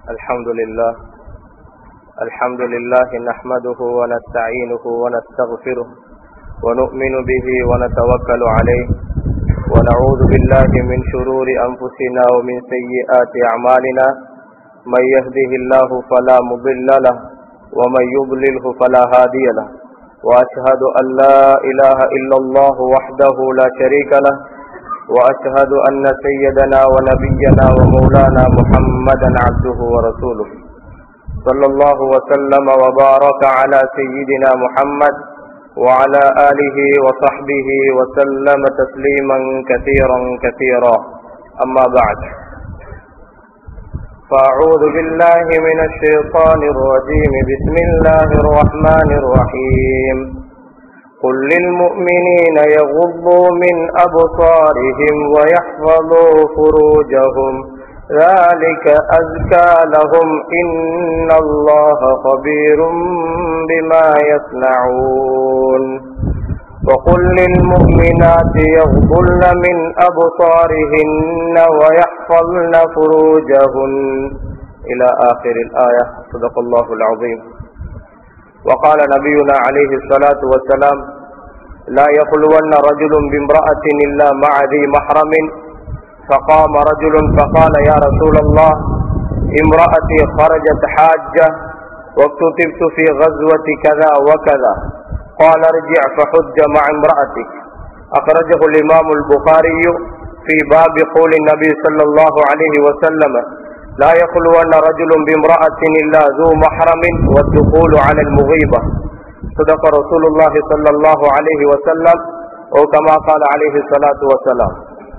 الحمد لله الحمد لله نحمده ونستعينه ونستغفره ونؤمن به ونتوكل عليه ونعوذ بالله من شرور أنفسنا ومن سيئات أعمالنا من يهده الله فلا مضل له ومن يضلله فلا هادي له وأشهد أن لا إله إلا الله وحده لا شريك له وأشهد أن سيدنا ونبينا ومولانا محمدا عبده ورسوله صلى الله وسلم وبارك على سيدنا محمد وعلى آله وصحبه وسلم تسليما كثيرا كثيرا أما بعد فأعوذ بالله من الشيطان الرجيم بسم الله الرحمن الرحيم قل للمؤمنين يغضوا من أبصارهم ويحفظوا فروجهم ذلك أزكى لهم إن الله خبير بما يصنعون وقل للمؤمنات يغضن من أبصارهن ويحفظن فروجهن إلى آخر الآية صدق الله العظيم وقال نبينا عليه الصلاة والسلام لا يخلون رجل بامرأة إلا مع ذي محرم فقام رجل فقال يا رسول الله امرأتي خرجت حاجة واكتتبت في غزوة كذا وكذا قال ارجع فحج مع امرأتك أخرجه الإمام البخاري في باب قول النبي صلى الله عليه وسلم لا يخلون رجل بامرأة إلا ذو محرم والدخول على المغيبة صدق رسول الله صلى الله عليه وسلم أو كما قال عليه الصلاة والسلام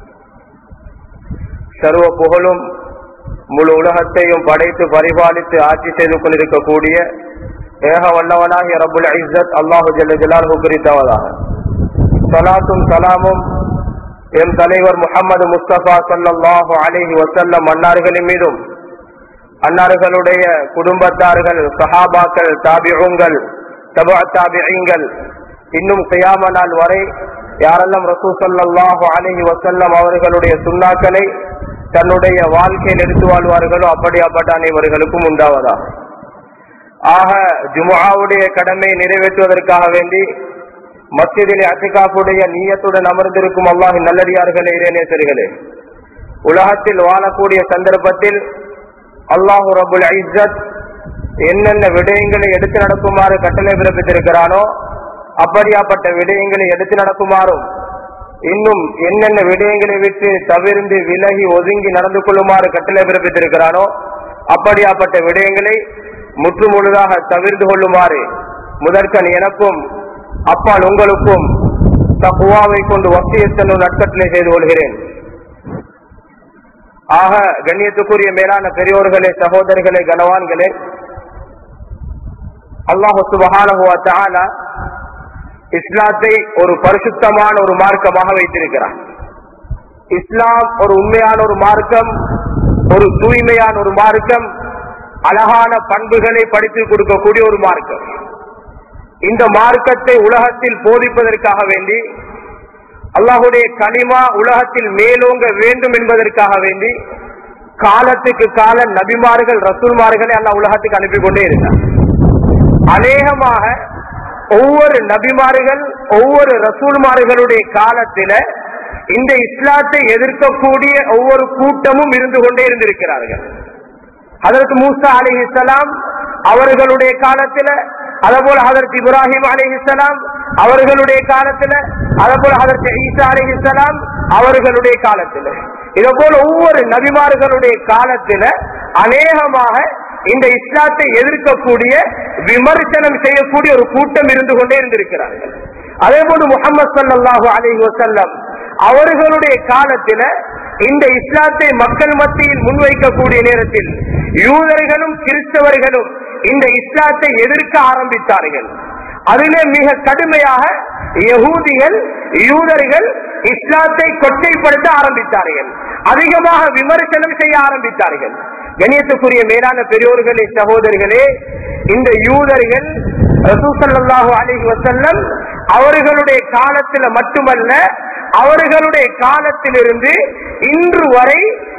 சர்வ புகழும் முழு உலகத்தையும் படைத்து பரிபாலித்து ஆட்சி செய்து கொண்டிருக்கக்கூடிய ஏக வல்லவனாகிய ரபுல் ஐசத் அல்லாஹு ஜல்ல ஜலாலு குறித்தவதாக சலாத்தும் சலாமும் எம் தலைவர் முகமது முஸ்தபா சல்லாஹு அலிஹி வசல்லம் அன்னார்களின் மீதும் அன்னார்களுடைய குடும்பத்தார்கள் சஹாபாக்கள் தாபிகள் தபா தாபிகள் இன்னும் செய்யாம நாள் வரை யாரெல்லாம் ரசூ சல்லாஹு அலிஹி வசல்லம் அவர்களுடைய சுண்ணாக்களை தன்னுடைய வாழ்க்கையில் எடுத்து வாழ்வார்களோ அப்படியாப்பட்ட அனைவர்களுக்கும் உண்டாவதா ஆக ஜுமாவுடைய கடமையை நிறைவேற்றுவதற்காக வேண்டி மஸ்ஜிதிலே அத்திகாப்புடைய நீயத்துடன் அமர்ந்திருக்கும் அல்லாஹி நல்லடியார்களே இறைநேசர்களே உலகத்தில் வாழக்கூடிய சந்தர்ப்பத்தில் அல்லாஹு ரபுல் ஐசத் என்னென்ன விடயங்களை எடுத்து நடக்குமாறு கட்டளை பிறப்பித்திருக்கிறானோ அப்படியாப்பட்ட விடயங்களை எடுத்து நடக்குமாறும் இன்னும் என்னென்ன விடயங்களை விட்டு தவிர்ந்து விலகி ஒதுங்கி நடந்து கொள்ளுமாறு கட்டளை பிறப்பித்திருக்கிறானோ அப்படியாப்பட்ட விடயங்களை முற்று முழுதாக தவிர்த்து கொள்ளுமாறு முதற்கன் எனக்கும் அப்பால் உங்களுக்கும் தப்புவாவை கொண்டு வசியத்தனும் நட்கட்டளை செய்து கொள்கிறேன் ஆக கண்ணியத்துக்குரிய மேலான பெரியோர்களே சகோதரர்களே கனவான்களே அல்லாஹு சுபகான இஸ்லாத்தை ஒரு பரிசுத்தமான ஒரு மார்க்கமாக வைத்திருக்கிறார் இஸ்லாம் ஒரு உண்மையான ஒரு மார்க்கம் ஒரு தூய்மையான ஒரு மார்க்கம் அழகான பண்புகளை படித்து கொடுக்கக்கூடிய ஒரு மார்க்கம் இந்த மார்க்கத்தை உலகத்தில் போதிப்பதற்காக வேண்டி அல்லாஹுடைய கனிமா உலகத்தில் மேலோங்க வேண்டும் என்பதற்காக வேண்டி காலத்துக்கு கால நபிமார்கள் ரசூல்மார்களை அல்ல உலகத்துக்கு அனுப்பி கொண்டே இருந்தார் அநேகமாக ஒவ்வொரு நபிமார்கள் ஒவ்வொரு ரசூல்மார்களுடைய காலத்தில இந்த இஸ்லாத்தை எதிர்க்கக்கூடிய ஒவ்வொரு கூட்டமும் இருந்து கொண்டே இருந்திருக்கிறார்கள் அதற்கு மூசா அலி இஸ்லாம் அவர்களுடைய காலத்துல அதேபோல அதற்கு இப்ராஹிம் அலி இஸ்லாம் அவர்களுடைய காலத்துல அதேபோல அதற்கு ஈசா அலி இஸ்லாம் அவர்களுடைய காலத்துல இதே போல ஒவ்வொரு நபிமார்களுடைய காலத்துல அநேகமாக இந்த இஸ்லாத்தை எதிர்க்கக்கூடிய விமர்சனம் செய்யக்கூடிய ஒரு கூட்டம் இருந்து கொண்டே இருந்திருக்கிறார்கள் அதே போல முகமது சல்லாஹூ அலி வசல்லம் அவர்களுடைய காலத்தில இந்த இஸ்லாத்தை மக்கள் மத்தியில் முன்வைக்கக்கூடிய நேரத்தில் யூதர்களும் கிறிஸ்தவர்களும் இந்த இஸ்லாத்தை எதிர்க்க ஆரம்பித்தார்கள் அதிலே மிக கடுமையாக யகூதிகள் யூதர்கள் இஸ்லாத்தை கொச்சைப்படுத்த ஆரம்பித்தார்கள் அதிகமாக விமர்சனம் செய்ய ஆரம்பித்தார்கள் கணியத்துக்குரிய மேலான பெரியோர்களே சகோதரிகளே இந்த யூதர்கள் ரசூசல்லாஹு அலிஹி வசல்லம் அவர்களுடைய காலத்துல மட்டுமல்ல அவர்களுடைய காலத்திலிருந்து இன்று வரை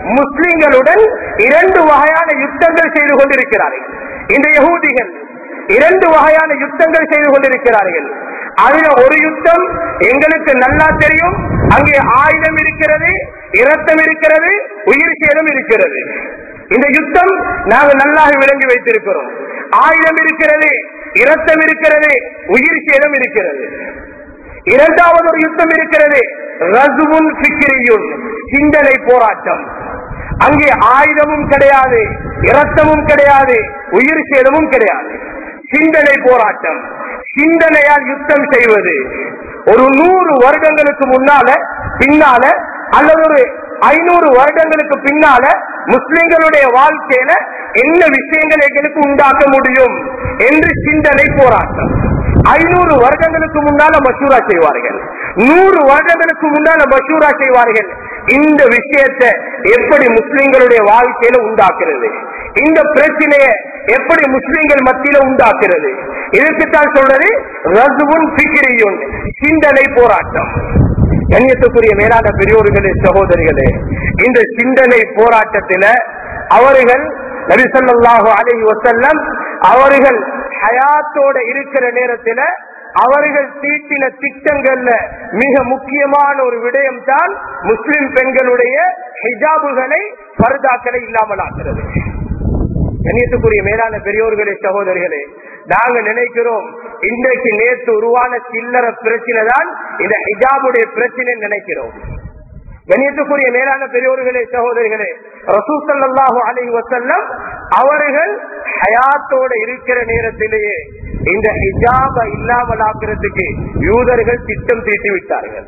முஸ்லிம்களுடன் இரண்டு வகையான யுத்தங்கள் செய்து கொண்டிருக்கிறார்கள் இந்த யகூதிகள் இரண்டு வகையான யுத்தங்கள் செய்து கொண்டிருக்கிறார்கள் அதுல ஒரு யுத்தம் எங்களுக்கு நல்லா தெரியும் அங்கே ஆயுதம் இருக்கிறது இரத்தம் இருக்கிறது உயிர் சேதம் இருக்கிறது இந்த யுத்தம் நாங்கள் நல்லாக விளங்கி வைத்திருக்கிறோம் ஆயுதம் இருக்கிறது இரத்தம் இருக்கிறது உயிர் சேதம் இருக்கிறது இரண்டாவது ஒரு யுத்தம் இருக்கிறது ரசுவுன் பிக்கிரியுன் சிந்தனை போராட்டம் அங்கே ஆயுதமும் கிடையாது இரத்தமும் கிடையாது உயிர் சேதமும் கிடையாது சிந்தனை போராட்டம் சிந்தனையால் யுத்தம் செய்வது ஒரு நூறு வருடங்களுக்கு முன்னால பின்னால அல்லது ஒரு ஐநூறு வருடங்களுக்கு பின்னால முஸ்லிம்களுடைய வாழ்க்கையில என்ன விஷயங்கள் எங்களுக்கு உண்டாக்க முடியும் என்று சிந்தனை போராட்டம் ஐநூறு வருடங்களுக்கு முன்னால மசூரா செய்வார்கள் நூறு வருடங்களுக்கு முன்னால மசூரா செய்வார்கள் இந்த விஷயத்தை எப்படி முஸ்லிம்களுடைய வாழ்க்கையில உண்டாக்குறது இந்த பிரச்சனையை எப்படி முஸ்லிம்கள் மத்தியில உண்டாக்குறது இதுக்குத்தான் சொல்றது ரசுவுன் பிக்கிரியுன் சிந்தனை போராட்டம் கண்ணியத்துக்குரிய மேலான பெரியோர்களே சகோதரிகளே இந்த சிந்தனை போராட்டத்தில அவர்கள் நபிசல்லாஹு அலைஹி வசல்லம் அவர்கள் ஹயாத்தோட இருக்கிற நேரத்துல அவர்கள் தீட்டின திட்டங்கள்ல மிக முக்கியமான ஒரு விடயம் தான் முஸ்லிம் பெண்களுடைய ஹிஜாபுகளை பர்தாக்களை இல்லாமலாக்குறது கண்ணியத்துக்குரிய மேலான பெரியோர்களே சகோதரிகளே நாங்க நினைக்கிறோம் இன்றைக்கு நேற்று உருவான சில்லற பிரச்சனை தான் இந்த ஹிஜாபுடைய பிரச்சனை நினைக்கிறோம் கண்ணியத்துக்குரிய மேலான பெரியோர்களே சகோதரிகளே ரசூசல்லாஹு அலி வசல்லம் அவர்கள் ஹயாத்தோட இருக்கிற நேரத்திலேயே இந்த ஹிஜாப இல்லாமல் ஆக்குறதுக்கு யூதர்கள் திட்டம் தீட்டி விட்டார்கள்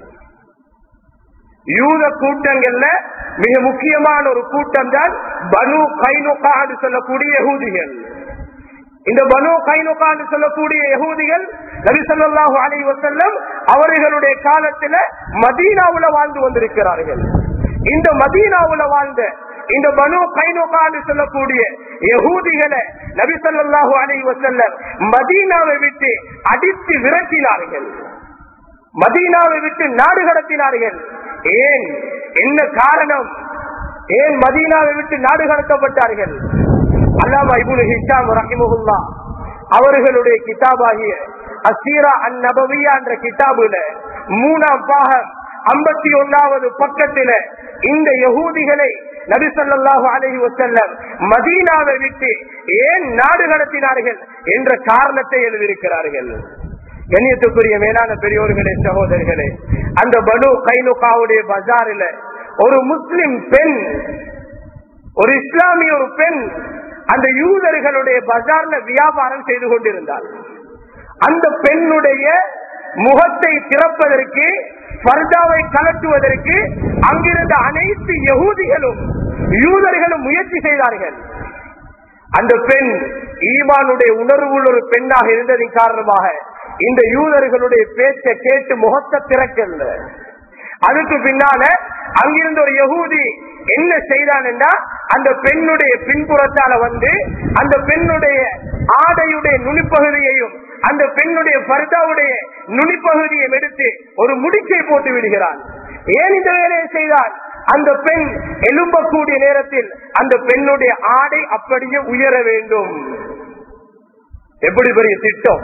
யூத கூட்டங்கள்ல மிக முக்கியமான ஒரு கூட்டம் தான் பனு கைனுகான்னு சொல்லக்கூடிய யகூதிகள் இந்த பனு கைனுகான்னு சொல்லக்கூடிய யகூதிகள் நபிசல்லாஹு அலி வசல்லம் அவர்களுடைய காலத்துல மதீனாவுல வாழ்ந்து வந்திருக்கிறார்கள் இந்த மதீனாவுல வாழ்ந்த இந்த பனு கைனுகான்னு சொல்லக்கூடிய யகூதிகளை நபிசல்லாஹு அலி வசல்லம் மதீனாவை விட்டு அடித்து விரட்டினார்கள் மதீனாவை விட்டு நாடு கடத்தினார்கள் ஏன் என்ன காரணம் ஏன் மதீனாவை விட்டு நாடு கடத்தப்பட்டார்கள் அல்லாமா இபுல் ஹிஷாம் ரஹிமுல்லா அவர்களுடைய கிதாபாகிய அசீரா அன் நபவியா என்ற கிதாபுல மூணாம் பாகம் ஐம்பத்தி ஒன்னாவது பக்கத்தில இந்த யகூதிகளை நபிசல்லாஹு அலஹி வசல்லம் மதீனாவை விட்டு ஏன் நாடு கடத்தினார்கள் என்ற காரணத்தை எழுதியிருக்கிறார்கள் கண்ணியத்துக்குரிய மேலான பெரியோர்களே சகோதரிகளே அந்த பனு கைனுகாவுடைய பஜாரில் ஒரு முஸ்லிம் பெண் ஒரு இஸ்லாமிய ஒரு பெண் அந்த யூதர்களுடைய பஜார்ல வியாபாரம் செய்து கொண்டிருந்தார் அந்த பெண்ணுடைய முகத்தை திறப்பதற்கு பர்தாவை கலட்டுவதற்கு அங்கிருந்த அனைத்து யகூதிகளும் யூதர்களும் முயற்சி செய்தார்கள் அந்த பெண் ஈமானுடைய உணர்வுள்ள ஒரு பெண்ணாக இருந்ததின் காரணமாக இந்த யூதர்களுடைய பேச்சை கேட்டு முகத்தை திறக்கல அதுக்கு பின்னால அங்கிருந்த ஒரு யகூதி என்ன செய்தான் என்றா அந்த பெண்ணுடைய பின்புறத்தால வந்து அந்த பெண்ணுடைய ஆடையுடைய நுனிப்பகுதியையும் அந்த பெண்ணுடைய பர்தாவுடைய நுனிப்பகுதியையும் எடுத்து ஒரு முடிச்சை போட்டு விடுகிறான் ஏன் இந்த வேலையை செய்தான் அந்த பெண் எழும்பக்கூடிய நேரத்தில் அந்த பெண்ணுடைய ஆடை அப்படியே உயர வேண்டும் எப்படி பெரிய திட்டம்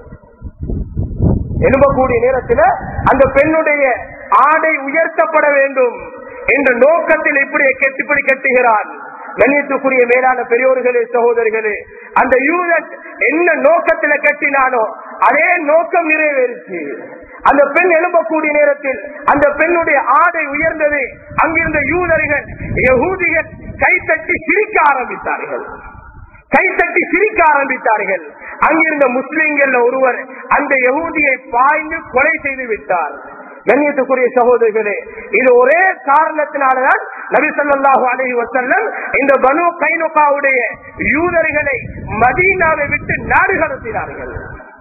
எழும்பக்கூடிய நேரத்தில் அந்த பெண்ணுடைய ஆடை உயர்த்தப்பட வேண்டும் என்ற நோக்கத்தில் இப்படி கெட்டுப்படி கட்டுகிறான் கண்ணியத்துக்குரிய மேலான பெரியோர்களே சகோதரிகளே அந்த யூதன் என்ன நோக்கத்துல கட்டினானோ அதே நோக்கம் நிறைவேறிச்சு அந்த பெண் எழும்பக்கூடிய நேரத்தில் அந்த பெண்ணுடைய ஆடை உயர்ந்தது அங்கிருந்த யூதர்கள் யகூதிகள் கைத்தட்டி சிரிக்க ஆரம்பித்தார்கள் கைத்தட்டி சிரிக்க ஆரம்பித்தார்கள் அங்கிருந்த முஸ்லிம்கள் ஒருவர் அந்த யகூதியை பாய்ந்து கொலை செய்து விட்டார் கண்ணியத்துக்குரிய சகோதரிகளே இது ஒரே காரணத்தினாலதான் நபி சொல்லாஹு அலஹி வசல்லம் இந்த பனு கைனுகாவுடைய யூதர்களை மதீனாவை விட்டு நாடு கடத்தினார்கள்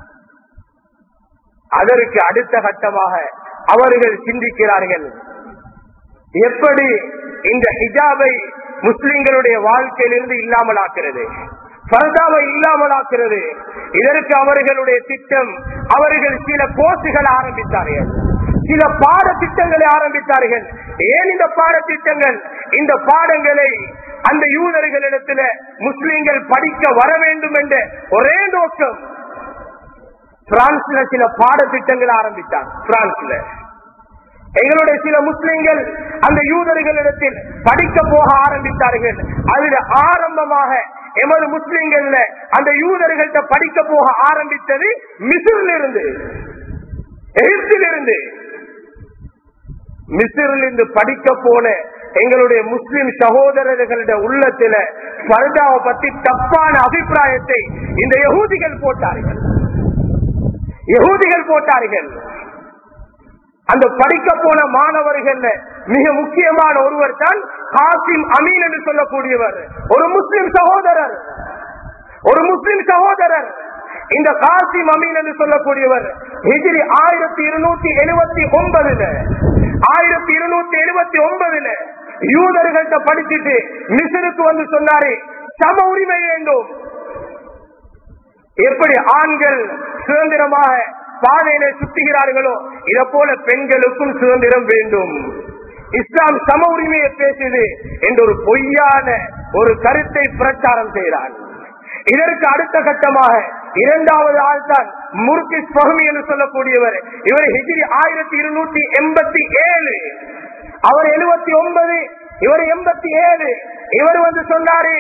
அதற்கு அடுத்த கட்டமாக அவர்கள் சிந்திக்கிறார்கள் எப்படி இந்த ஹிஜாபை முஸ்லிம்களுடைய வாழ்க்கையிலிருந்து இல்லாமல் ஆக்கிறது பர்தாவை இல்லாமல் ஆக்கிறது இதற்கு அவர்களுடைய திட்டம் அவர்கள் சில கோர்ஸுகள் ஆரம்பித்தார்கள் சில பாடத்திட்டங்களை ஆரம்பித்தார்கள் ஏன் இந்த பாடத்திட்டங்கள் இந்த பாடங்களை அந்த யூதர்களிடத்துல முஸ்லிம்கள் படிக்க வர வேண்டும் என்ற ஒரே நோக்கம் பிரான்ஸ்ல சில பாடத்திட்டங்கள் ஆரம்பித்தார் பிரான்ஸ்ல எங்களுடைய சில முஸ்லிம்கள் அந்த யூதர்களிடத்தில் படிக்க போக ஆரம்பித்தார்கள் அதுல ஆரம்பமாக எமது முஸ்லிம்கள்ல அந்த யூதர்கள்ட்ட படிக்க போக ஆரம்பித்தது மிசிறில் இருந்து எகிப்தில் இருந்து மிசிறில் இருந்து படிக்க போன எங்களுடைய முஸ்லிம் சகோதரர்களுடைய உள்ளத்தில பர்தாவை பத்தி தப்பான அபிப்பிராயத்தை இந்த யகூதிகள் போட்டார்கள் யகூதிகள் போட்டார்கள் அந்த படிக்க போன மாணவர்கள் மிக முக்கியமான ஒருவர் தான் காசிம் அமீன் என்று சொல்லக்கூடியவர் ஒரு முஸ்லிம் சகோதரர் ஒரு முஸ்லிம் சகோதரர் இந்த காசிம் அமீன் என்று சொல்லக்கூடியவர் ஹிஜிரி ஆயிரத்தி இருநூத்தி எழுபத்தி ஒன்பதுல ஆயிரத்தி இருநூத்தி எழுபத்தி ஒன்பதுல யூதர்கள்ட்ட படிச்சுட்டு மிசிருக்கு வந்து சொன்னாரு சம உரிமை வேண்டும் எப்படி ஆண்கள் சுதந்திரமாக பாதையில சுத்துகிறார்களோ இத போல பெண்களுக்கும் சுதந்திரம் வேண்டும் இஸ்லாம் சம உரிமையை பேசுது என்ற ஒரு பொய்யான ஒரு கருத்தை பிரச்சாரம் செய்கிறார் இதற்கு அடுத்த கட்டமாக இரண்டாவது ஆள் தான் முர்கிஸ் பகுமி என்று சொல்லக்கூடியவர் இவர் ஹிஜிரி ஆயிரத்தி இருநூத்தி எண்பத்தி ஏழு அவர் எழுபத்தி ஒன்பது இவர் எண்பத்தி ஏழு இவர் வந்து சொன்னாரு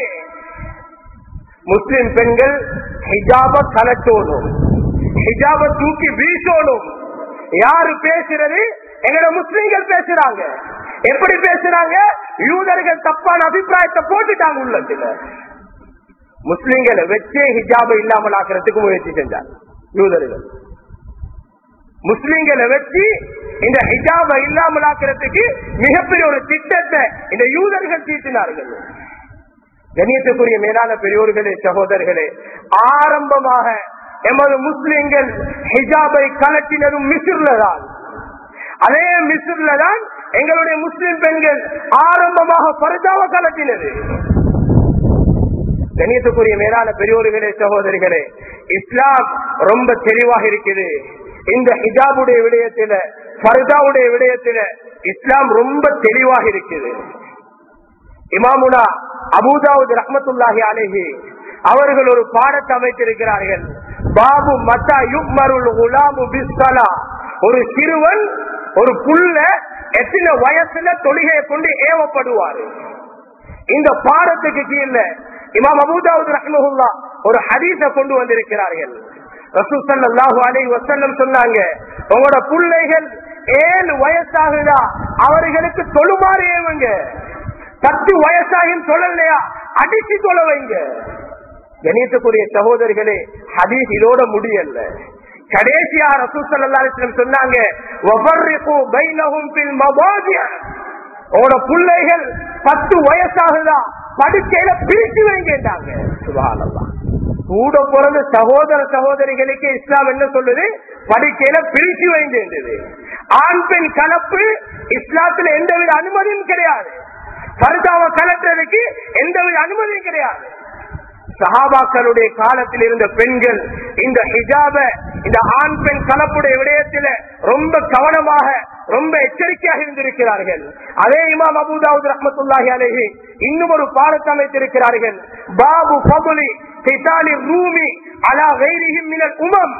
முஸ்லிம் பெண்கள் ஹிஜாப கலட்டோடும் ஹிஜாப தூக்கி வீசோடும் யாரு பேசுறது எங்கட முஸ்லிம்கள் பேசுறாங்க எப்படி பேசுறாங்க யூதர்கள் தப்பான அபிப்பிராயத்தை போட்டுட்டாங்க உள்ளத்துல முஸ்லிம்களை வச்சே ஹிஜாப இல்லாமல் ஆக்கிறதுக்கு முயற்சி செஞ்சார் யூதர்கள் முஸ்லிம்களை வச்சு இந்த ஹிஜாப இல்லாமல் ஆக்கிறதுக்கு மிகப்பெரிய ஒரு திட்டத்தை இந்த யூதர்கள் தீட்டினார்கள் கணியத்துக்குரிய மேலான பெரியோர்களே சகோதரர்களே ஆரம்பமாக எமது முஸ்லிம்கள் ஹிஜாபை கலட்டினதும் மிசிர்ல தான் அதே மிசிர்ல தான் எங்களுடைய முஸ்லிம் பெண்கள் ஆரம்பமாக பரிதாவை கலட்டினது கணியத்துக்குரிய மேலான பெரியோர்களே சகோதரிகளே இஸ்லாம் ரொம்ப தெளிவாக இருக்குது இந்த ஹிஜாபுடைய விடயத்தில பர்தாவுடைய விடயத்தில இஸ்லாம் ரொம்ப தெளிவாக இருக்குது இமாமுனா அபுதாவுத் ரஹமத்துல்லாஹி அலேஹி அவர்கள் ஒரு பாடத்தை அமைத்திருக்கிறார்கள் பாபு மத்தா யுக்மருல் குலாமு பிஸ்ஸலா ஒரு சிறுவன் ஒரு புல்ல எத்தனை வயசுல தொழுகையை கொண்டு ஏவப்படுவாரு இந்த பாடத்துக்கு கீழே இமாம் அபுதாவுத் ரஹ்மஹுல்லா ஒரு ஹதீஸ கொண்டு வந்திருக்கிறார்கள் ரசூசல்லாஹு அலை வசல்லம் சொன்னாங்க உங்களோட பிள்ளைகள் ஏழு வயசாகுதா அவர்களுக்கு தொழுமாறு ஏவுங்க பத்து வயசாகியும் சொல்லலையா அடிச்சு தொழ வைங்க கணியத்துக்குரிய சகோதரிகளே ஹதீஸ் இதோட முடியல கடைசியா ரசூசல்லாஸ்லம் சொன்னாங்க உங்களோட பிள்ளைகள் பத்து வயசாகுதா படுக்கையில பிரிச்சு வைங்கன்றாங்க சுபானல்லா கூட பிறந்த சகோதர சகோதரிகளுக்கு இஸ்லாம் என்ன சொல்லுது படுக்கையில பிரிச்சு வைங்கன்றது ஆண் பெண் கலப்பு இஸ்லாத்துல எந்தவித அனுமதியும் கிடையாது பருதாவை கலட்டுறதுக்கு எந்தவித அனுமதியும் கிடையாது சஹாபாக்களுடைய காலத்தில் இருந்த பெண்கள் இந்த ஹிஜாப இந்த ஆண் பெண் கலப்புடைய விடயத்தில ரொம்ப கவனமாக ரொம்ப எச்சரிக்கையாக இருந்திருக்கிறார்கள் அதே இமாம் அபுதாவுத் ரஹமத்துல்லாஹி அலேஹி இன்னும் ஒரு பாடத்தை அமைத்திருக்கிறார்கள் பாபு பபுலி கிசாலி ரூமி அலா வைரிஹிம் மினல் உமம்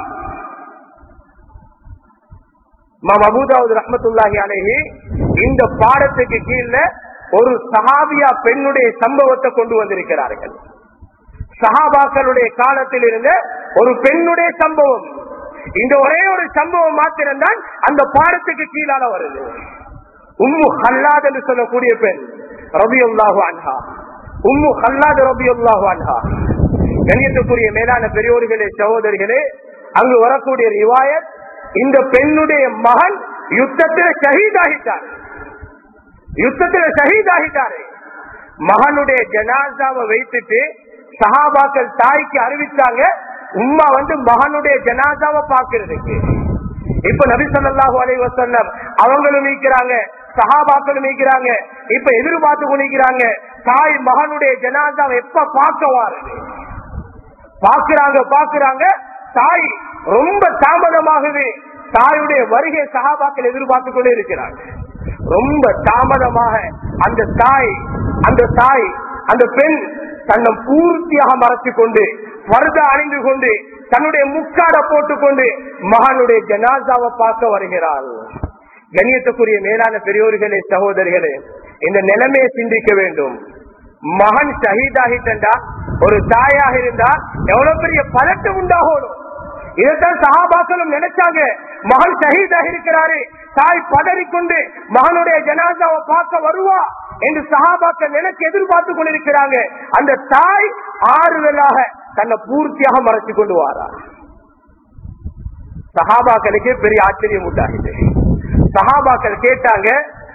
மாம் அபுதாவுத் ரஹமத்துல்லாஹி அலேஹி இந்த பாடத்துக்கு கீழே ஒரு சஹாபியா பெண்ணுடைய சம்பவத்தை கொண்டு வந்திருக்கிறார்கள் சஹாபாக்களுடைய காலத்தில் இருந்த ஒரு பெண்ணுடைய சம்பவம் இந்த ஒரே ஒரு சம்பவம் மாத்திரம்தான் அந்த பாடத்துக்கு கீழால வருது உம்மு ஹல்லாத் என்று சொல்லக்கூடிய பெண் ரபி அல்லாஹு அன்ஹா உம்மு ஹல்லாத் ரபி அல்லாஹு அன்ஹா கணியத்துக்குரிய மேலான பெரியோர்களே சகோதரிகளே அங்கு வரக்கூடிய ரிவாயத் இந்த பெண்ணுடைய மகன் யுத்தத்தில் ஷஹீதாகிட்டார் யுத்தத்தில் ஷஹீதாகிட்டாரு மகனுடைய ஜனாசாவை வைத்துட்டு சஹாபாக்கள் தாய்க்கு அறிவிச்சாங்க உம்மா வந்து மகனுடைய ஜனாதாவை பாக்குறதுக்கு இப்ப நபி சொல்லாஹு அலை வசல்லம் அவங்களும் நீக்கிறாங்க சஹாபாக்களும் நீக்கிறாங்க இப்ப எதிர்பார்த்து கொண்டிருக்கிறாங்க தாய் மகனுடைய ஜனாதாவை எப்ப பார்க்க வாருது பாக்குறாங்க பாக்குறாங்க தாய் ரொம்ப தாமதமாகுது தாயுடைய வருகை சஹாபாக்கள் எதிர்பார்த்து கொண்டே இருக்கிறாங்க ரொம்ப தாமதமாக அந்த தாய் அந்த தாய் அந்த பெண் தன்னை பூர்த்தியாக மறைச்சு கொண்டு வருத அணிந்து கொண்டு தன்னுடைய முக்காட போட்டுக்கொண்டு மகனுடைய ஜனாசாவை பார்க்க வருகிறாள் கண்ணியத்துக்குரிய மேலான பெரியோர்களே சகோதரிகளே இந்த நிலைமையை சிந்திக்க வேண்டும் மகன் ஷஹீதாகிட்டா ஒரு தாயாக இருந்தா எவ்வளவு பெரிய பதட்டம் உண்டாகணும் இதைத்தான் சகாபாக்களும் நினைச்சாங்க மகன் ஷஹீதாக இருக்கிறாரு தாய் பதறிக்கொண்டு மகனுடைய ஜனாசாவை பார்க்க வருவா என்று சகாபாக்கள் நினைச்சு எதிர்பார்த்து கொண்டிருக்கிறாங்க அந்த தாய் ஆறுதலாக தன்னை பூர்த்தியாக மறைச்சு கொண்டு வாரா சகாபாக்களுக்கு பெரிய ஆச்சரியம் உண்டாகுது சகாபாக்கள் கேட்டாங்க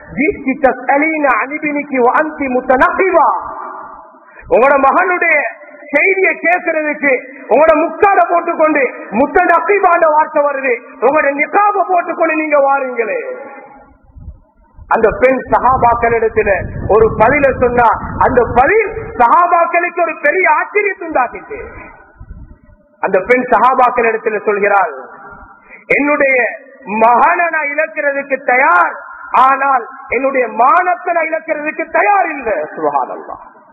உங்களோட மகனுடைய செய்தியை கேட்கறதுக்கு உங்களோட முக்காட போட்டுக்கொண்டு முத்த நப்பிபாண்ட வார்த்தை வருது உங்களோட நிக்காப போட்டுக்கொண்டு நீங்க வாருங்களே அந்த பெண் சகாபாக்களிடத்துல ஒரு பதில சொன்னா அந்த பதில் சகாபாக்களுக்கு ஒரு பெரிய ஆச்சரியத்தை உண்டாக்கிட்டு அந்த பெண் சகாபாக்கள் இடத்துல சொல்கிறாள் என்னுடைய மகனை நான் இழக்கிறதுக்கு தயார் ஆனால் என்னுடைய மானத்தை நான் இழக்கிறதுக்கு தயார் இல்லை சுகானல்லா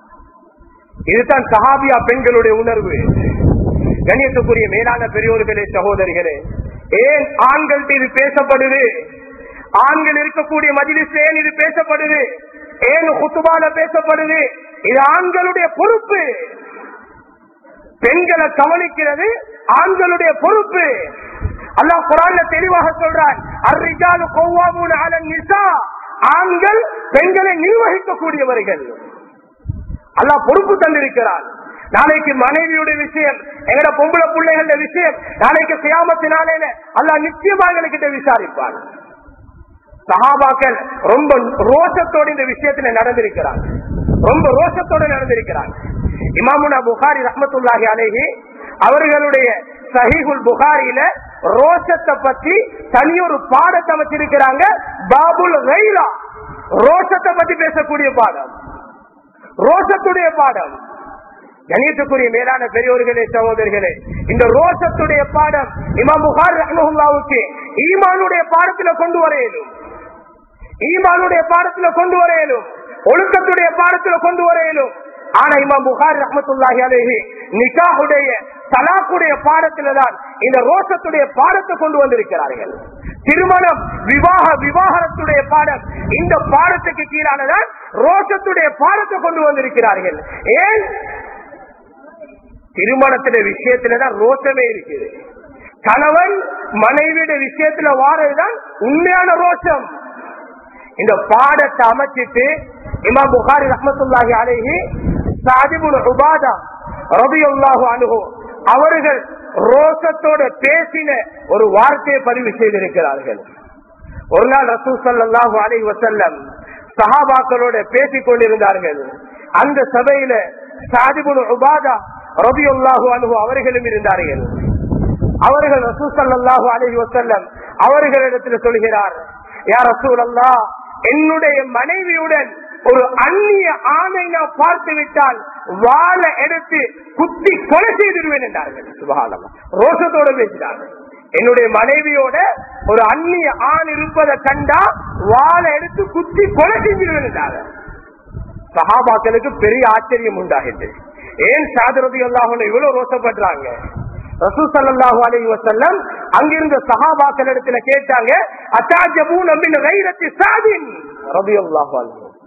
இதுதான் சஹாபியா பெண்களுடைய உணர்வு கண்ணியத்துக்குரிய மேலான பெரியோர்களே சகோதரிகளே ஏன் ஆண்கள்ட்ட இது பேசப்படுது ஆண்கள் இருக்கக்கூடிய மதிலிஸ் ஏன் இது பேசப்படுது ஏன் குத்துபால பேசப்படுது இது ஆண்களுடைய பொறுப்பு பெண்களை கவனிக்கிறது ஆண்களுடைய பொறுப்பு அல்லாஹ் குரான்ல தெளிவாக சொல்றான் அர்ரிஜாலு கொவ்வாமூன் அலன் நிசா ஆண்கள் பெண்களை நிர்வகிக்கக்கூடியவர்கள் அல்லாஹ் பொறுப்பு தந்திருக்கிறான் நாளைக்கு மனைவியுடைய விஷயம் எங்கட பொம்பளை பிள்ளைகள விஷயம் நாளைக்கு சியாமத்தினாலே அல்லாஹ் நிச்சயமா எங்ககிட்ட விசாரிப்பான் சஹாபாக்கள் ரொம்ப ரோஷத்தோடு இந்த விஷயத்துல நடந்திருக்கிறாங்க ரொம்ப ரோஷத்தோடு நடந்திருக்கிறாங்க இமாமுனா புகாரி ரஹமத்துல்லாஹி அலேஹி அவர்களுடைய சஹீகுல் புகாரியில ரோஷத்தை பத்தி தனியொரு பாடத்தை வச்சிருக்கிறாங்க பாபுல் ரைலா ரோஷத்தை பத்தி பேசக்கூடிய பாடம் ரோஷத்துடைய பாடம் கணியத்துக்குரிய மேலான பெரியோர்களே சகோதரிகளே இந்த ரோஷத்துடைய பாடம் இமாம் புகார் ரஹ்மஹுல்லாவுக்கு ஈமானுடைய பாடத்துல கொண்டு வர இயலும் ஈமானுடைய பாடத்துல கொண்டு வர இயலும் ஒழுக்கத்துடைய பாடத்துல கொண்டு வர இயலும் ஆனா இமாம் புகார் ரஹமத்துல்லாஹி அலேஹி நிகாஹுடைய தலாக்குடைய பாடத்துல தான் இந்த ரோஷத்துடைய பாடத்தை கொண்டு வந்திருக்கிறார்கள் திருமணம் விவாக விவாகரத்துடைய பாடம் இந்த பாடத்துக்கு கீழானதான் ரோஷத்துடைய பாடத்தை கொண்டு வந்திருக்கிறார்கள் ஏன் திருமணத்தின விஷயத்துலதான் ரோஷமே இருக்குது கணவன் மனைவியுடைய விஷயத்துல வாரதுதான் உண்மையான ரோஷம் இந்த பாடத்தை அமைச்சிட்டு இமாம் புகாரி ரஹமத்துல்லாஹி அலேஹி சாதிபுல் உபாதா ரபியுல்லாஹு அனுகு அவர்கள் ரோஷத்தோட பேசின ஒரு வார்த்தையை பதிவு செய்திருக்கிறார்கள் ஒரு நாள் ரசூ சல்லாஹூ அலி வசல்லம் சஹாபாக்களோட பேசிக் கொண்டிருந்தார்கள் அந்த சபையில சாதிபுல் உபாதா ரபியுல்லாஹு அனுகு அவர்களும் இருந்தார்கள் அவர்கள் ரசூ சல்லாஹூ அலி வசல்லம் அவர்களிடத்தில் சொல்கிறார் யார் ரசூல் அல்லா என்னுடைய மனைவியுடன் ஒரு அந்நிய ஆணை நான் பார்த்து விட்டால் வாழை எடுத்து குத்தி கொலை செய்திருவேன் என்றார்கள் சுபகாலமா ரோஷத்தோட பேசினார்கள் என்னுடைய மனைவியோட ஒரு அந்நிய ஆண் இருப்பதை கண்டா வாழை எடுத்து குத்தி கொலை செஞ்சிருவேன் என்றார்கள் சஹாபாக்களுக்கு பெரிய ஆச்சரியம் உண்டாகிட்டு ஏன் சாதரதி அல்லாஹ் இவ்வளவு ரோசப்படுறாங்க ரசூ சல்லாஹூ அலி வசல்லம் அங்கிருந்த சஹாபாக்கள் இடத்துல கேட்டாங்க அத்தாஜபூ நம்பின கைரத்தி சாதின் ரபி அல்லாஹு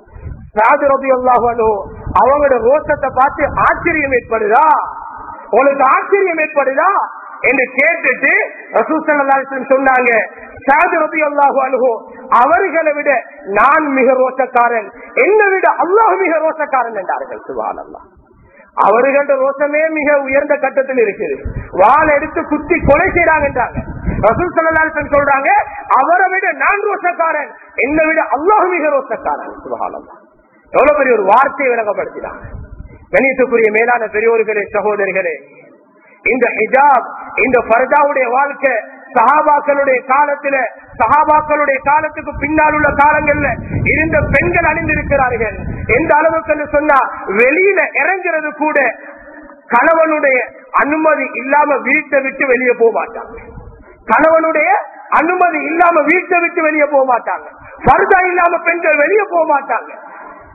சாது ரபி அல்லாஹு அவங்களோட ரோஷத்தை பார்த்து ஆச்சரியம் ஏற்படுதா உங்களுக்கு ஆச்சரியம் ஏற்படுதா என்று கேட்டுட்டு ரசூசல்லாஸ்லம் சொன்னாங்க சாது ரபி அல்லாஹு அனுகோ அவர்களை விட நான் மிக ரோஷக்காரன் என்னை விட அல்லாஹ் மிக ரோஷக்காரன் என்றார்கள் சுபான் அல்லா அவர்களோட ரோஷமே மிக உயர்ந்த கட்டத்தில் இருக்குது வாள் எடுத்து குத்தி கொலை செய்யறாங்கன்றாங்க ரசூல் சல்லாசன் சொல்றாங்க அவரை விட நான் ரோஷக்காரன் என்னை விட அல்லாஹ் மிக ரோஷக்காரன் சுபகாலம் எவ்வளவு பெரிய ஒரு வார்த்தையை விளங்கப்படுத்தினாங்க கணித்துக்குரிய மேலான பெரியோர்களே சகோதரிகளே இந்த ஹிஜாப் இந்த பர்தாவுடைய வாழ்க்கை சஹாபாக்களுடைய காலத்துல சஹாபாக்களுடைய காலத்துக்கு பின்னால் உள்ள காலங்கள்ல இருந்த பெண்கள் அணிந்திருக்கிறார்கள் எந்த அளவுக்கு சொன்னா வெளியில இறங்குறது கூட கணவனுடைய அனுமதி இல்லாம வீட்டை விட்டு வெளியே போக மாட்டாங்க கணவனுடைய அனுமதி இல்லாம வீட்டை விட்டு வெளியே போக மாட்டாங்க பர்தா இல்லாம பெண்கள் வெளியே போக மாட்டாங்க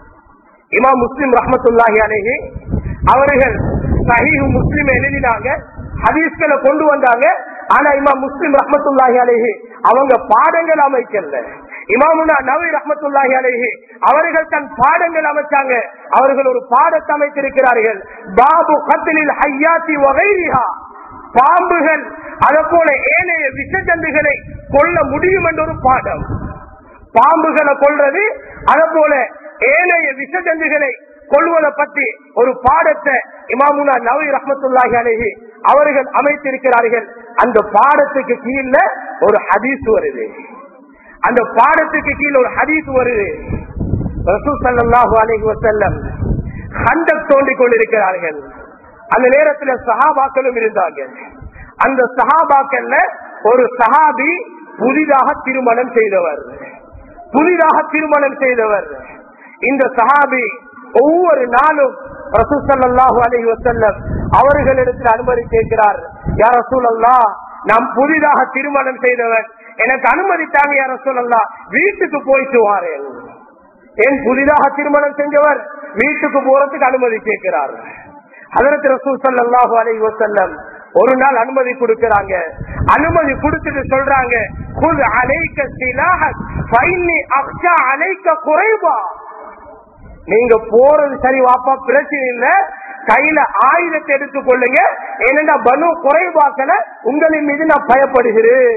இமாம் முஸ்லிம் ரஹமத்துல்லாஹி அலேஹி அவர்கள் சஹீஹ் முஸ்லிம் எழுதினாங்க ஹதீஸ்களை கொண்டு வந்தாங்க ஆனா இமாம் முஸ்லிம் ரஹமத்துல்லாஹி அலேஹி அவங்க பாடங்கள் அமைக்கல இமாமுனா நவி ரஹமத்துல்லாஹி அலேஹி அவர்கள் தன் பாடங்கள் அமைச்சாங்க அவர்கள் ஒரு பாடத்தை அமைத்திருக்கிறார்கள் பாபு கத்திலில் ஹையாத்தி வகைரிஹா பாம்புகள் அதை போல ஏனைய விஷஜந்துகளை கொல்ல முடியும் என்ற ஒரு பாடம் பாம்புகளை கொல்றது அதை போல ஏனைய விஷஜந்துகளை கொள்வதை பற்றி ஒரு பாடத்தை இமாமுனா நவி ரஹமத்துல்லாஹி அலேஹி அவர்கள் அமைத்திருக்கிறார்கள் அந்த பாடத்துக்கு கீழ ஒரு ஹதீஸ் வருது அந்த பாடத்துக்கு கீழே ஒரு ஹதீஸ் வருது ரசூல் ஸல்லல்லாஹு அலைஹி வஸல்லம் ஹந்தக் தோண்டிக் கொண்டிருக்கிறார்கள் அந்த நேரத்தில் சஹாபாக்களும் இருந்தாங்க அந்த சஹாபாக்கள்ல ஒரு சஹாபி புதிதாக திருமணம் செய்தவர் புதிதாக திருமணம் செய்தவர் இந்த சஹாபி ஒவ்வொரு நாளும் ரசூல் ஸல்லல்லாஹு அலைஹி வஸல்லம் அவர்களிடத்தில் அனுமதி கேட்கிறார் யார் ரசூல் அல்லாஹ் நாம் புதிதாக திருமணம் செய்தவர் எனக்கு அனுமதித்தாங்க யார் ரசூல் அல்லாஹ் வீட்டுக்கு போயிட்டு வாரேன் ஏன் புதிதாக திருமணம் செஞ்சவர் வீட்டுக்கு போறதுக்கு அனுமதி கேட்கிறார் அதற்கு ரசூல் ஸல்லல்லாஹு அலைஹி வஸல்லம் ஒரு நாள் அனுமதி கொடுக்கறாங்க அனுமதி கொடுத்துட்டு சொல்றாங்க குல் அலைக்க சிலாஹக் ஃபைன்னி அக்ஷா அலைக்க குறைபா நீங்க போறது சரி வாப்பா பிரச்சனை இல்ல கையில ஆயுதத்தை எடுத்துக் கொள்ளுங்க என்னடா பனு குறைபாக்கல உங்களின் மீது நான் பயப்படுகிறேன்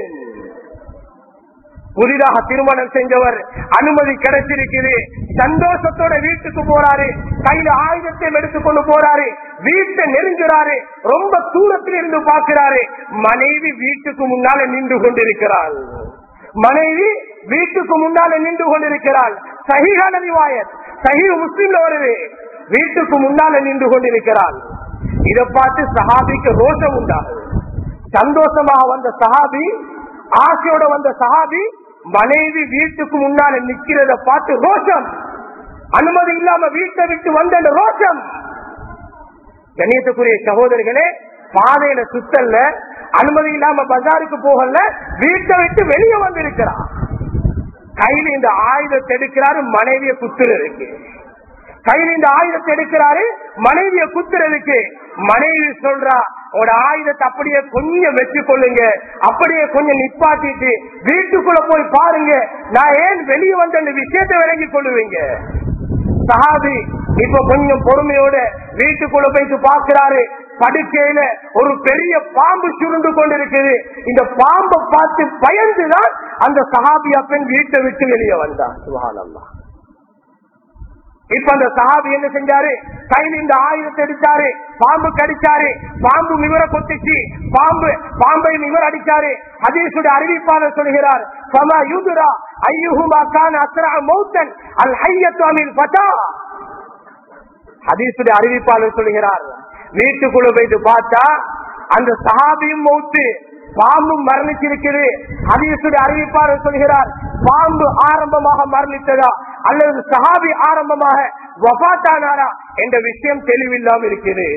புதிதாக திருமணம் செஞ்சவர் அனுமதி கிடைச்சிருக்குது சந்தோஷத்தோட வீட்டுக்கு போறாரு கையில ஆயுதத்தை எடுத்துக்கொண்டு போறாரு வீட்டை நெருங்குறாரு ரொம்ப தூரத்தில் இருந்து பார்க்கிறாரு மனைவி வீட்டுக்கு முன்னால நின்று கொண்டிருக்கிறாள் மனைவி வீட்டுக்கு முன்னால நின்று கொண்டிருக்கிறாள் சகிகான ரிவாயத் சஹி முஸ்லீம்ல வருது வீட்டுக்கு முன்னால நின்று கொண்டிருக்கிறாள் இதை பார்த்து சஹாபிக்கு ரோஷம் உண்டாகுது சந்தோஷமாக வந்த சஹாபி ஆசையோட வந்த சஹாபி மனைவி வீட்டுக்கு முன்னால நிக்கிறத பார்த்து ரோஷம் அனுமதி இல்லாம வீட்டை விட்டு வந்த ரோஷம் கண்ணியத்துக்குரிய சகோதரர்களே பாதையில சுத்தல்ல அனுமதி இல்லாம பஜாருக்கு போகல வீட்டை விட்டு வெளியே வந்திருக்கிறான் கையில இந்த ஆயுதத்தை எடுக்கிறாரு மனைவிய குத்துறதுக்கு கையில இந்த ஆயுதத்தை எடுக்கிறாரு மனைவிய குத்துறதுக்கு மனைவி சொல்றா ஒரு ஆயுதத்தை அப்படியே கொஞ்சம் வச்சு கொள்ளுங்க அப்படியே கொஞ்சம் நிப்பாட்டிட்டு வீட்டுக்குள்ள போய் பாருங்க நான் ஏன் வெளியே வந்த அந்த விஷயத்தை விளங்கி கொள்ளுவீங்க சஹாபி இப்ப கொஞ்சம் பொறுமையோட வீட்டுக்குள்ள போயிட்டு பாக்குறாரு படுக்கையில ஒரு பெரிய பாம்பு சுருண்டு கொண்டிருக்குது இந்த பாம்பை பார்த்து பயந்துதான் அந்த சஹாபியா பெண் வீட்டை விட்டு வெளியே வந்தா சுகானம்மா இப்ப அந்த சஹாபி என்ன செஞ்சாரு கையில் இந்த ஆயுதத்தை எடுத்தாரு பாம்பு கடிச்சாரு பாம்பு நிவர கொத்துச்சு பாம்பு பாம்பை நிவர் அடிச்சாரு ஹதீசுடைய அறிவிப்பாளர் சொல்கிறார் சமா யூதுரா ஐயுஹுமா கான் அஸ்ரா மௌத்தன் அல் ஹையத்து அமில் பதா ஹதீசுடைய அறிவிப்பாளர் சொல்கிறார் வீட்டுக்குள்ள போயிட்டு பார்த்தா அந்த சஹாபியும் மௌத்து பாம்பும் மரணிச்சிருக்குது ஹதீசுடைய அறிவிப்பாளர் சொல்கிறார் பாம்பு ஆரம்பமாக மரணித்ததா அல்லது சஹாபி ஆரம்பமாக வபாத்தானாரா என்ற விஷயம் தெளிவில்லாம இருக்குது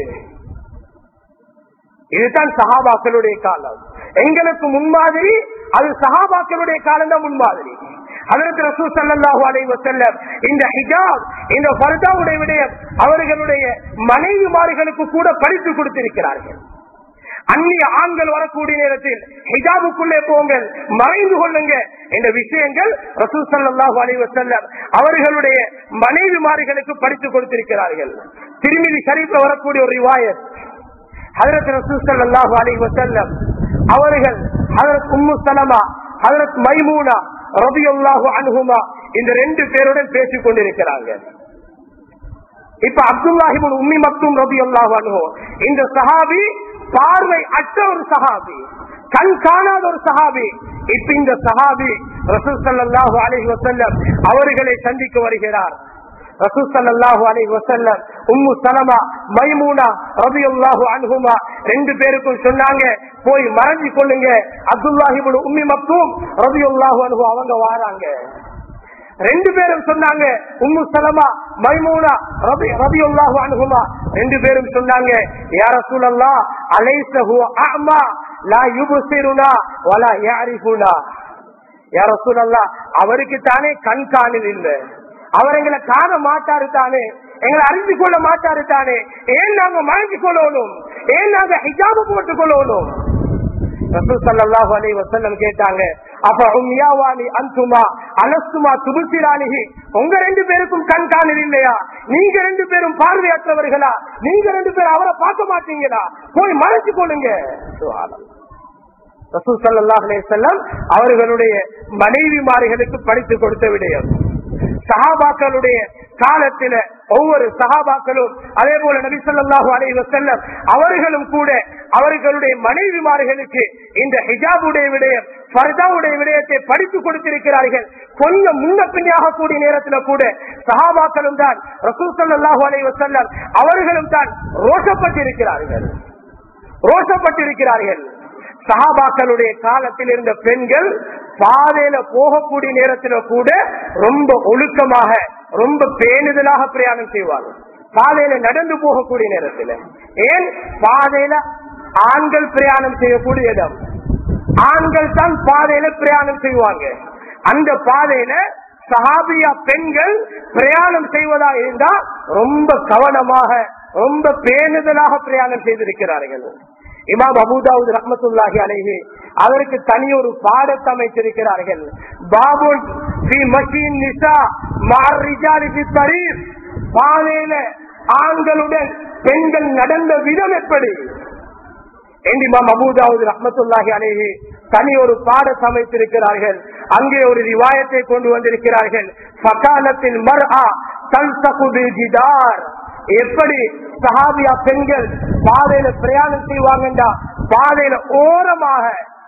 இதுதான் சஹாபாக்களுடைய காலம் எங்களுக்கு முன்மாதிரி அது சஹாபாக்களுடைய காலம் தான் முன்மாதிரி அதற்கு ரசூ சல்லாஹூ அலைஹி வஸல்லம் இந்த ஹிஜாப் இந்த ஃபர்தாவுடைய விடயம் அவர்களுடைய மனைவிமார்களுக்கு கூட படித்து கொடுத்திருக்கிறார்கள் அந்நிய ஆண்கள் வரக்கூடிய நேரத்தில் ஹிஜாபுக்குள்ளே போங்கள் மறைந்து கொள்ளுங்க என்ற விஷயங்கள் ரசூ சல்லாஹூ அலைஹி வஸல்லம் அவர்களுடைய மனைவிமார்களுக்கு படித்து கொடுத்திருக்கிறார்கள் திருமிதி ஷரீஃப்ல வரக்கூடிய ஒரு ரிவாயத் ஹதரத் ரசூல் ஸல்லல்லாஹு அலைஹி வஸல்லம் அவர்கள் ஹதரத் உம்மு சலமா ஹதரத் மைமூனா ரலியல்லாஹு அன்ஹுமா இந்த ரெண்டு பேருடன் பேசிக் கொண்டிருக்கிறாங்க இப்ப அப்துல்லாஹிபின் உம்மி மக்தும் ரலியல்லாஹு அன்ஹு இந்த சஹாபி பார்வை அற்ற ஒரு சஹாபி கண் காணாத ஒரு சஹாபி இப்ப இந்த சஹாபி ரசூல் ஸல்லல்லாஹு அலைஹி வஸல்லம் அவர்களை சந்திக்க வருகிறார் ரசூல் ஸல்லல்லாஹு அலைஹி வஸல்லம் உம்மு சலமா மைமூனா ரலியல்லாஹு அன்ஹுமா ரெண்டு பேருக்கும் சொன்னாங்க போய் மறைஞ்சு கொள்ளுங்க அப்துல்லாஹி இப்னு உம்மி மக்தூம் ரலியல்லாஹு அன்ஹு அவங்க வாராங்க ரெண்டு பேரும் சொன்னாங்க உம்மு சலமா மைமூனா ரபி ரபியுல்லாஹு அன்ஹுமா ரெண்டு பேரும் சொன்னாங்க யா ரசூலல்லாஹ் அலைஸஹு அஅமா லா யுப்சிருனா வலா யஅரிஃபுனா யா ரசூலல்லாஹ் அவருக்கு தானே கண் காணல் இல்லை அவர் எங்களை காண மாட்டாரு தானே எங்களை அறிந்து கொள்ள மாட்டாரு தானே ஏன் நாங்க மறைஞ்சு கொள்ளணும் ஏன் நாங்க ஹிஜாபு போட்டுக் கொள்ளணும் ரசூல் ஸல்லல்லாஹு அலைஹி வஸல்லம் கேட்டாங்க அப்ப உம்யாவானி அன்துமா அலஸ்துமா துபுசிரானிஹி உங்க ரெண்டு பேருக்கும் கண் காணல் இல்லையா நீங்க ரெண்டு பேரும் பார்வையற்றவர்களா நீங்க ரெண்டு பேரும் அவரை பார்க்க மாட்டீங்களா போய் மறைச்சு கொள்ளுங்க சுப்ஹானல்லாஹ். ரசூல் ஸல்லல்லாஹு அலைஹி வஸல்லம் அவர்களுடைய மனைவிமார்களுக்கு படித்து கொடுத்த விடயம் சஹாபாக்களுடைய காலத்தில ஒவ்வொரு சஹாபாக்களும் அதே போல நபி ஸல்லல்லாஹு அலைஹி வஸல்லம் அவர்களும் கூட அவர்களுடைய மனைவிமார்களுக்கு இந்த ஹிஜாபுடைய விடயம் ஃபர்தாவுடைய விடயத்தை படித்து கொடுத்திருக்கிறார்கள் கொஞ்சம் முன்ன பின்னாக கூடிய நேரத்தில் கூட சஹாபாக்களும் தான் ரசூல் ஸல்லல்லாஹு அலைஹி வஸல்லம் அவர்களும் தான் ரோஷப்பட்டிருக்கிறார்கள் ரோஷப்பட்டிருக்கிறார்கள் சஹாபாக்களுடைய காலத்தில் இருந்த பெண்கள் பாதையில போகக்கூடிய நேரத்தில் கூட ரொம்ப ஒழுக்கமாக ரொம்ப பேணுதலாக பிரயாணம் செய்வார்கள் பாதையில நடந்து போகக்கூடிய நேரத்தில் ஏன் பாதையில ஆண்கள் பிரயாணம் செய்யக்கூடிய இடம் ஆண்கள் தான் பாதையில பிரயாணம் செய்வாங்க அந்த பாதையில சஹாபியா பெண்கள் பிரயாணம் செய்வதா இருந்தா ரொம்ப கவனமாக ரொம்ப பேணுதலாக பிரயாணம் செய்திருக்கிறார்கள் இமாம் அபுதாவுத் ரஹமத்துல்லாஹி அலைஹி அவருக்கு தனி ஒரு பாடத்தை அமைத்திருக்கிறார்கள் பாபுல் ஃபி மஷீன் நிசா மார் ரிஜாலி ஃபி தரீர் பாதையில ஆண்களுடன் பெண்கள் நடந்த விதம் எப்படி இமாம் அபுதாவுத் ரஹமத்துல்லாஹி அலைஹி தனி ஒரு பாடத்தை அமைத்திருக்கிறார்கள் அங்கே ஒரு ரிவாயத்தை கொண்டு வந்திருக்கிறார்கள் சகாலத்தில் மர் ஆ ஜிதார் எப்படி சஹாபியா பெண்கள் பாதையில பிரயாணம் செய்வாங்கண்டா பாதையில ஓரமாக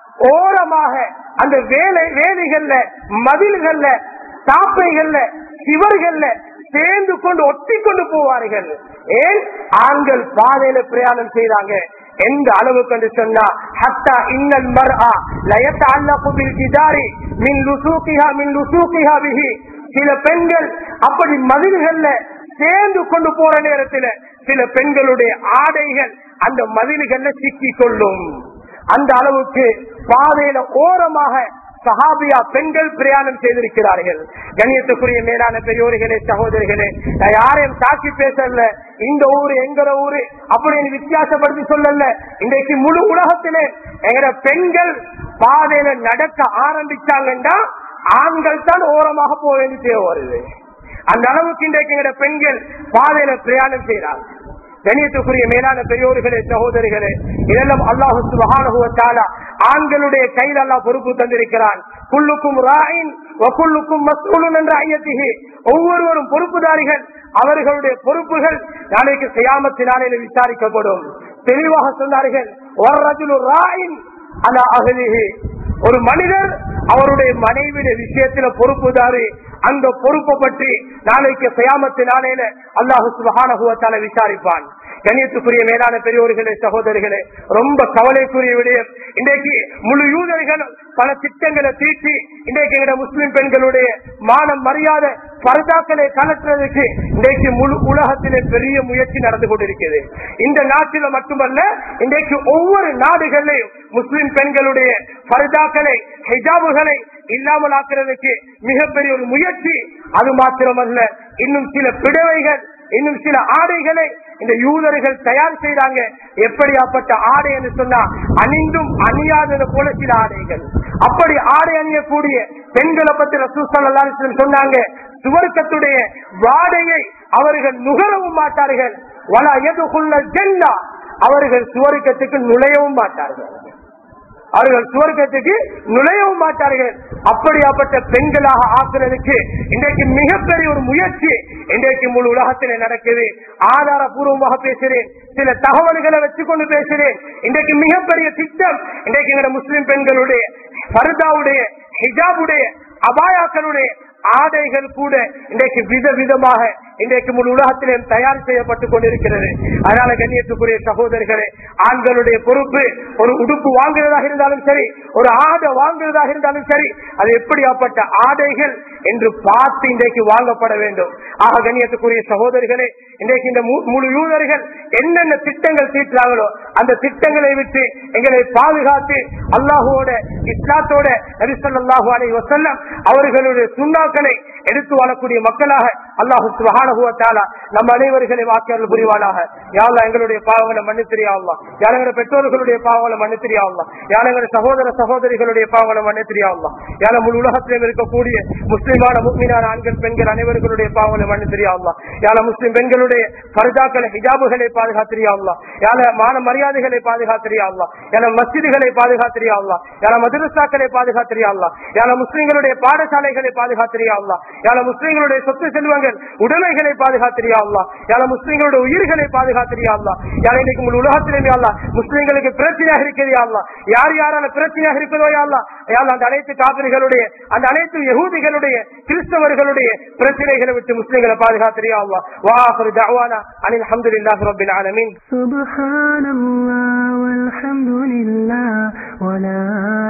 ஓரமாக அந்த வேலை வேலைகள்ல மதில்கள்ல தாப்பைகள்ல சிவர்கள்ல சேர்ந்து கொண்டு ஒட்டி கொண்டு போவார்கள் ஏன் ஆண்கள் பாதையில பிரயாணம் செய்றாங்க எந்த அளவுக்கு என்று சொன்னா ஹத்தா இன்னல் மர்ஆ லயத்தஅல்லகு பில் ஜிதாரி மின் லுசூகிஹா மின் லுசூகிஹா பிஹி சில பெண்கள் அப்படி மதில்கள்ல சேர்ந்து கொண்டு போற நேரத்துல சில பெண்களுடைய ஆடைகள் அந்த மதில்கள்ல சிக்கிக் கொள்ளும் அந்த அளவுக்கு பாதையில ஓரமாக சஹாபியா பெண்கள் பிரயாணம் செய்திருக்கிறார்கள் கண்ணியத்துக்குரிய மேலான பெரியோர்களே சகோதரிகளே நான் யாரையும் தாக்கி பேசல இந்த ஊரு எங்கட ஊரு அப்படின்னு வித்தியாசப்படுத்தி சொல்லல இன்றைக்கு முழு உலகத்திலே எங்கட பெண்கள் பாதையில நடக்க ஆரம்பிச்சாங்கன்னா ஆண்கள் தான் ஓரமாக போக வேண்டிய தேவை வருது அந்த அளவுக்கு இன்றைக்கு எங்கட பெண்கள் பாதையில பிரயாணம் செய்யறாங்க கணியத்துக்குரிய மேலான பெரியோர்களே சகோதரிகளே இதெல்லாம் அல்லாஹு சுபஹானுவத்தாலா ஆண்களுடைய கையில் அல்லாஹ் பொறுப்பு தந்திருக்கிறான் குள்ளுக்கும் ராயின் குள்ளுக்கும் மசூலும் என்ற ஐயத்திகி ஒவ்வொருவரும் பொறுப்புதாரிகள் அவர்களுடைய பொறுப்புகள் நாளைக்கு செய்யாமத்து நாளையில விசாரிக்கப்படும் தெளிவாக சொன்னார்கள் ஒரு ரஜுலு ராயின் அலா அகலிஹி ஒரு மனிதர் அவருடைய மனைவியுடைய விஷயத்துல பொறுப்புதாரி அந்த பொறுப்பை பற்றி நாளைக்கு செய்யாமத்து நாளையில அல்லாஹு சுபஹானகுவத்தால விசாரிப்பான் கண்ணியத்துக்குரிய மேலான பெரியோர்களே சகோதரிகளே ரொம்ப கவலைக்குரிய விடயம் இன்றைக்கு முழு யூதர்கள் பல திட்டங்களை தீட்டி இன்றைக்கு எங்க முஸ்லிம் பெண்களுடைய மானம் மரியாதை பரதாக்களை கலற்றுறதுக்கு இன்றைக்கு முழு உலகத்திலே பெரிய முயற்சி நடந்து கொண்டிருக்கிறது இந்த நாட்டில மட்டுமல்ல இன்றைக்கு ஒவ்வொரு நாடுகளிலையும் முஸ்லிம் பெண்களுடைய பரதாக்களை ஹிஜாபுகளை இல்லாமல் ஆக்குறதுக்கு மிகப்பெரிய ஒரு முயற்சி அது மாத்திரமல்ல இன்னும் சில பிடவைகள் இன்னும் சில ஆடைகளை இந்த யூதர்கள் தயார் செய்யறாங்க எப்படியாப்பட்ட ஆடை என்று சொன்னா அணிந்தும் அணியாதது போல சில ஆடைகள் அப்படி ஆடை அணியக்கூடிய பெண்களை பத்தி ரசூசல் சொன்னாங்க சுவர்க்கத்துடைய வாடையை அவர்கள் நுகரவும் மாட்டார்கள் வலா எதுக்குள்ள ஜெல்லா அவர்கள் சுவர்க்கத்துக்கு நுழையவும் மாட்டார்கள் அவர்கள் சுவர்க்கத்துக்கு நுழையவும் மாட்டார்கள் அப்படியாப்பட்ட பெண்களாக ஆக்குறதுக்கு இன்றைக்கு மிகப்பெரிய ஒரு முயற்சி இன்றைக்கு முழு உலகத்திலே நடக்குது ஆதாரபூர்வமாக பேசுறேன் சில தகவல்களை வச்சுக்கொண்டு பேசுறேன் இன்றைக்கு மிகப்பெரிய திட்டம் இன்றைக்கு எங்க முஸ்லிம் பெண்களுடைய பர்தாவுடைய ஹிஜாபுடைய அபாயாக்களுடைய ஆடைகள் கூட இன்றைக்கு வித விதமாக இன்றைக்கு முழு உலகத்திலே தயார் செய்யப்பட்டுக் கொண்டிருக்கிறது அதனால கண்ணியத்துக்குரிய சகோதரர்களே ஆண்களுடைய பொறுப்பு ஒரு உடுப்பு வாங்குறதாக இருந்தாலும் சரி ஒரு ஆடை வாங்குறதாக இருந்தாலும் சரி அது எப்படியாப்பட்ட ஆடைகள் என்று பார்த்து இன்றைக்கு வாங்கப்பட வேண்டும் ஆக கண்ணியத்துக்குரிய சகோதரிகளே இன்றைக்கு இந்த மு- முழு யூதர்கள் என்னென்ன திட்டங்கள் தீட்டுறாங்களோ அந்த திட்டங்களை விட்டு எங்களை பாதுகாத்து அல்லாஹுவோட இஸ்லாத்தோட நபிசல்லாஹு அலைஹி வஸல்லம் அவர்களுடைய சுண்ணாக்களை எடுத்து வாழக்கூடிய மக்களாக அல்லாஹு சுபஹானஹுவத்தாலா நம்ம அனைவர்களை வாக்கியர்கள் புரிவானாக யாழ்லா எங்களுடைய பாவங்களை மன்னித்திரியா அல்லா யாழங்கிற பெற்றோர்களுடைய பாவங்களை மன்னித்திரியா அல்லா யாழங்கிற சகோதர சகோதரிகளுடைய பாவங்களை மன்னித்திரியா அல்லா யாழ முழு உலகத்திலும் இருக்கக்கூடிய முஸ்லிமான முக்மீனான ஆண்கள் பெண்கள் அனைவர்களுடைய பாவங்களை மன்னித்திரியா அல்லா யாழ முஸ்லிம் பெண்களுடைய பர்தாக்களை ஹிஜாபுகளை பாதுகாத்திரியா அல்லா யாழ மான மரியாதைகளை பாதுகாத்திரியா அல்லா யாழ மஸ்ஜிதுகளை பாதுகாத்திரியா அல்லா யாழ மதரசாக்களை பாதுகாத்திரியா அல்லா யாழ முஸ்லிம்களுடைய பாடசாலைகளை பாதுகாத்திரியா அல்லா யாழ முஸ்லிம்களுடைய சொத்து செல்வங்கள் உடைமைகளை பாதுகாத்திரியா அல்லா யாழ முஸ்லிம்களுடைய உயிர்களை பாதுகாத்திரியா அல்லா யாழ இன்னைக்கு முழு உலகத்திலுமே அல்லா முஸ்லிம்களுக்கு பிரச்சனையாக இருக்கிறதா அல்லா யார் யாரால பிரச்சனையாக இருக்கிறதோ அல்லா யாழ் அந்த அனைத்து காவிரிகளுடைய அந்த அனைத்து யகூதிகளுடைய கிறிஸ்தவர்களுடைய பிரச்சனைகளை விட்டு முஸ்லிம்களை பாதுகாத்திரியா அல்லா வாஹரு தவானா அனில் அஹமதுல்லாஹி ரபில் ஆலமீன் سبحان الله والحمد لله ولا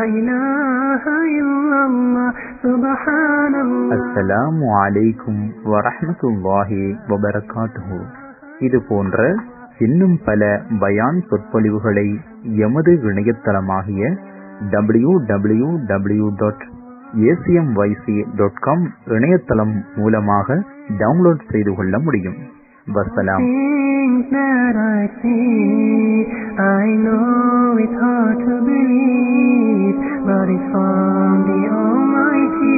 إله إلا الله سبحان الله அஸ்ஸலாமு அலைக்கும் வரஹ்மத்துல்லாஹி வபரகாத்துஹு இது போன்ற இன்னும் பல பயான் சொற்பொழிவுகளை எமது இணையதளமாகிய W W W dot ACMYC dot com இணையதளம் மூலமாக டவுன்லோட் செய்து கொள்ள முடியும் வசலாம் Things that I see, I know it's hard to believe, but it's from the Almighty.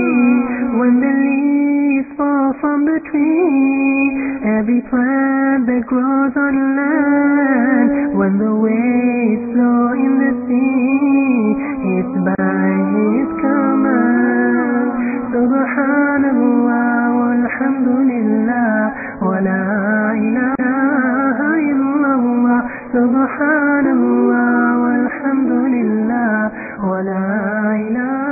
When the leaves fall from the tree, every plant that grows on land, when the waves flow in the sea, it's by His command. Subhanallah walhamdulillah wa la ilaha illallah. Subhanallah walhamdulillah wa la ilaha